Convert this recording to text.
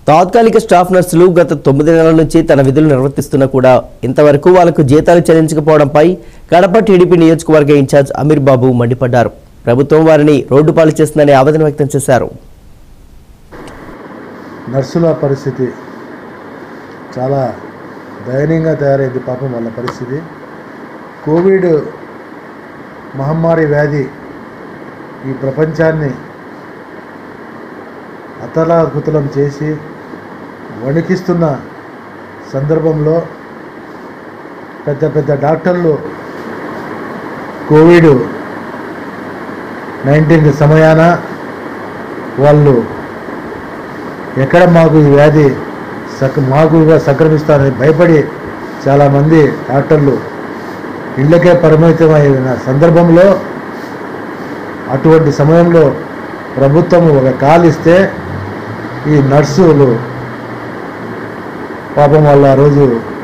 తాత్కాలిక స్టాఫ్ నర్సులు గత తొమ్మిది నెలల నుంచి తన విధులు నిర్వర్తిస్తున్నా కూడా ఇంతవరకు వాళ్లకు జీతాలు చెల్లించకపోవడంపై కడప టీడీపీ నియోజకవర్గ ఇన్ఛార్జ్ అమీర్ బాబు మండిపడ్డారు ప్రభుత్వం వారిని రోడ్డు పాలు చేస్తుందని ఆవేదన వ్యక్తం చేశారు నర్సుల పరిస్థితి చాలా దయనీయంగా తయారైంది పాపం వాళ్ళ పరిస్థితి కోవిడ్ మహమ్మారి వ్యాధి ఈ ప్రపంచాన్ని అతలాకుతలం చేసి వణికిస్తున్న సందర్భంలో పెద్ద పెద్ద డాక్టర్లు కోవిడ్ నైన్టీన్ సమయాన వాళ్ళు ఎక్కడ మాకు ఈ వ్యాధి సక్ మాకు ఇక సంక్రమిస్తారని భయపడి చాలామంది డాక్టర్లు ఇళ్ళకే పరిమితమైన సందర్భంలో అటువంటి సమయంలో ప్రభుత్వం ఒక కాల్ ఇస్తే ఈ నర్సులు పాపం వాళ్ళు ఆ రోజు